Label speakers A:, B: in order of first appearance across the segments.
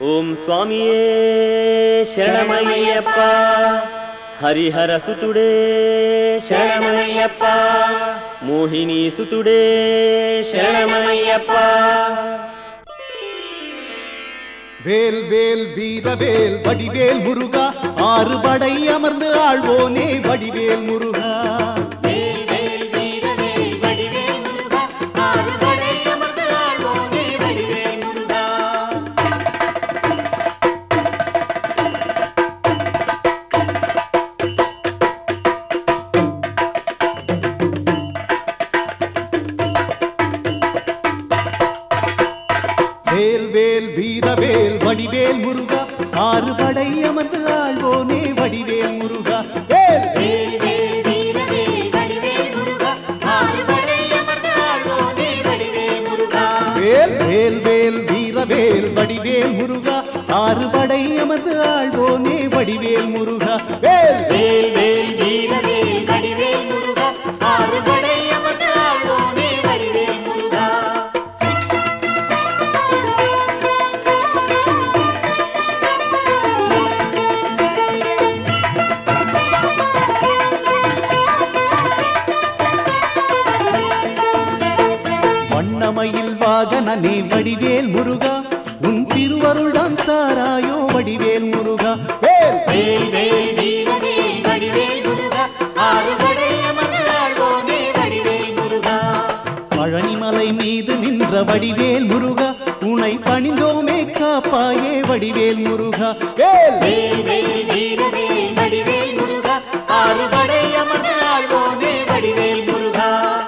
A: ಓಂ ಸ್ವಾಮಿಯೇ ಶರಣಮಯ್ಯಪ್ಪ ಹರಿಹರ ಸುತುಡೇ ಶರಣಮಯ್ಯಪ್ಪ ಮೋಹಿನಿ ಸುತುಡೇ ಶರಣಮಯ್ಯಪ್ಪ
B: வேல் வேல் வீரவேல் வடிவேல் முருகா ஆறு படை அமர்ந்து ஆழ்வோனே வடிவேல் முருகா
C: வேல் வேல் வீரவேல் வடிவேல் முருகா ஆறுபடை அமர்ந்து ஆழ்வோனே வடிவேல் முருகா
B: வேல் வேல் வீரவேல் வடிவேல் முருகா ஆறு படை அமர்ந்து ஆழ்வோனே வடிவேல் முருகா வேல்
C: வேல் வேல் வீரவேல் வடிவேல் முருகா ஆறுபடை அமர்ந்து ஆழ்வோனே வடிவேல் முருகா
B: வேல் வேல் வேல் வீரவேல் வடிவேல் முருகா ஆறு படை அமர்ந்து ஆழ்வோனே வடிவேல் முருகா வேல்
C: வேல் வேல் வீரவேல் வடிவேல் முருகா ஆறுபடை அமர்ந்து ஆழ்வோனே வடிவேல் முருகா
B: வண்ணமயில் வாகனனே வடிவேல் முருகா உன் திருவருள் தான் தாராயோ வடிவேல் முருகா வேல்
C: வேல் வேல் வீரவேல் வடிவேல் முருகா ஆறுபடை அமர்ந்து ஆழ்வோனே வடிவேல் முருகா
B: பழனிமலை மீது நின்ற வடிவேல் முருகா உனை பணிந்தோமே காப்பாயே வடிவேல் முருகா வேல்
C: வேல் வேல் வீரவேல் வடிவேல் முருகா ஆறுபடை அமர்ந்து ஆழ்வோனே வடிவேல் முருகா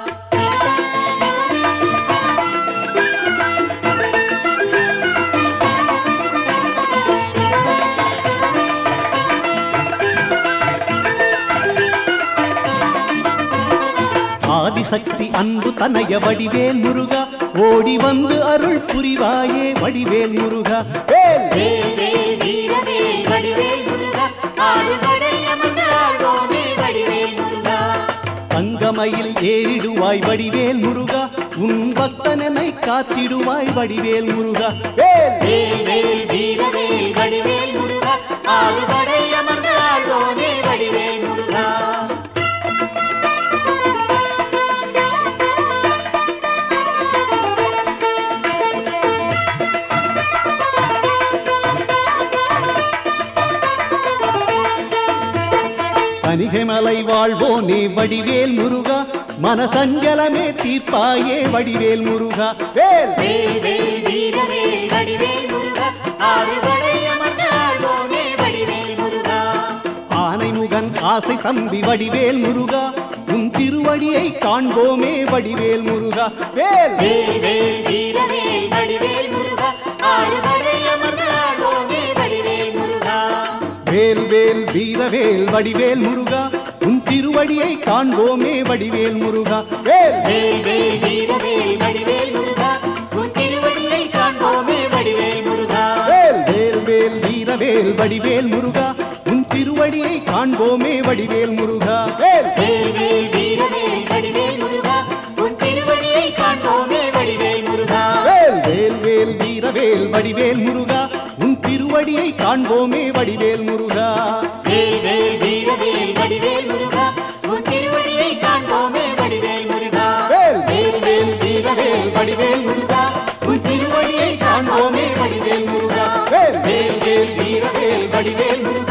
B: ஆதிசக்தி அன்பு தனைய வடிவேல் முருகா ஓடி வந்து அருள் புரிவாயே வடிவேல் முருகா வேல்
C: வேல் வேல் வீரவேல் வடிவேல் முருகா ஆறுபடை அமர்ந்து ஆழ்வோனே வடிவேல் முருகா
B: தங்கமயில் ஏறிடுவாய் வடிவேல் முருகா உன் பக்தனனை காத்திடுவாய் வடிவேல் முருகா வேல்
C: வேல் வேல் வீரவேல் வடிவேல் முருகா ஆறுபடை அமர்ந்து ஆழ்வோனே வடிவேல் முருகா
B: கனிகைமலை வாழ்வோனே வடிவேல் முருகா மனசஞ்சலமே தீர்ப்பாயே வடிவேல் முருகா வேல்
C: வேல் வேல் வீரவேல் வடிவேல் முருகா ஆறுபடை அமர்ந்து ஆழ்வோனே வடிவேல் முருகா
B: ஆனைமுகன் ஆசை தம்பி வடிவேல் முருகா உன் திருவடியை காண்போமே வடிவேல் முருகா வேல்
C: வேல் வேல் வீரவேல் வடிவேல் முருகா ஆறுபடை அமர்ந்து ஆழ்வோனே வடிவேல் முருகா
B: வேல் வேல் வீரவேல் வடிவேல் முருகா உன் திருவடியை காண்போமே வடிவேல் முருகா வேல்
C: வேல் வேல் வீரவேல் வடிவேல் முருகா உன் திருவடியை காண்போமே வடிவேல் முருகா
B: வேல் வேல் வேல் வீரவேல் வடிவேல் முருகா உன் திருவடியை காண்போமே வடிவேல் முருகா வேல்
C: வேல் வேல் வீரவேல் வடிவேல் முருகா உன் திருவடியை காண்போமே வடிவேல் முருகா
B: வேல் வேல் வேல் வீரவேல் வடிவேல் முருகா உன் திருவடியை காண்போமே வடிவேல் முருகா
C: வேல் வேல் வீரவேல் வடிவேல் முருகா உன் திருவடியை காண்போமே வடிவேல் முருகா
B: வேல்
C: வேல் வேல் வீரவேல் வடிவேல் முருகா உன் திருவடியை காண்போமே வடிவேல் முருகா
B: வேல்
C: வேல் வேல் வீரவேல் வடிவேல் முருகா